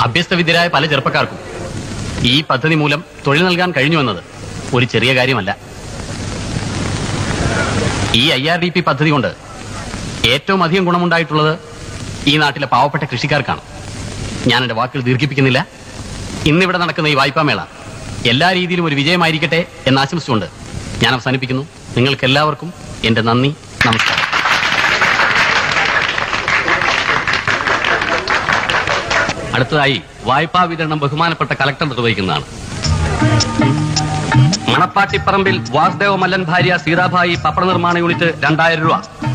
അഭ്യസ്തവിദ്യരായ പല ചെറുപ്പക്കാർക്കും ഈ പദ്ധതി മൂലം തൊഴിൽ നൽകാൻ കഴിഞ്ഞുവെന്നത് ഒരു ചെറിയ കാര്യമല്ല ഈ ഐ ആർ ഡി പി പദ്ധതി കൊണ്ട് ഏറ്റവും അധികം ഗുണമുണ്ടായിട്ടുള്ളത് ഈ നാട്ടിലെ പാവപ്പെട്ട കൃഷിക്കാർക്കാണ് ഞാൻ എന്റെ വാക്കുകൾ ദീർഘിപ്പിക്കുന്നില്ല ഇന്നിവിടെ നടക്കുന്ന ഈ വായ്പാ മേള എല്ലാ രീതിയിലും ഒരു വിജയമായിരിക്കട്ടെ എന്ന് ആശംസിച്ചുകൊണ്ട് ഞാൻ അവസാനിപ്പിക്കുന്നു നിങ്ങൾക്ക് എല്ലാവർക്കും എന്റെ നന്ദി നമസ്കാരം അടുത്തതായി വായ്പാ വിതരണം ബഹുമാനപ്പെട്ട കലക്ടർ നിർവഹിക്കുന്നതാണ് മണപ്പാട്ടിപ്പറമ്പിൽ വാസുദേവ മല്ലൻ ഭാര്യ സീതാഭായി പപ്പട നിർമ്മാണ യൂണിറ്റ് രണ്ടായിരം രൂപ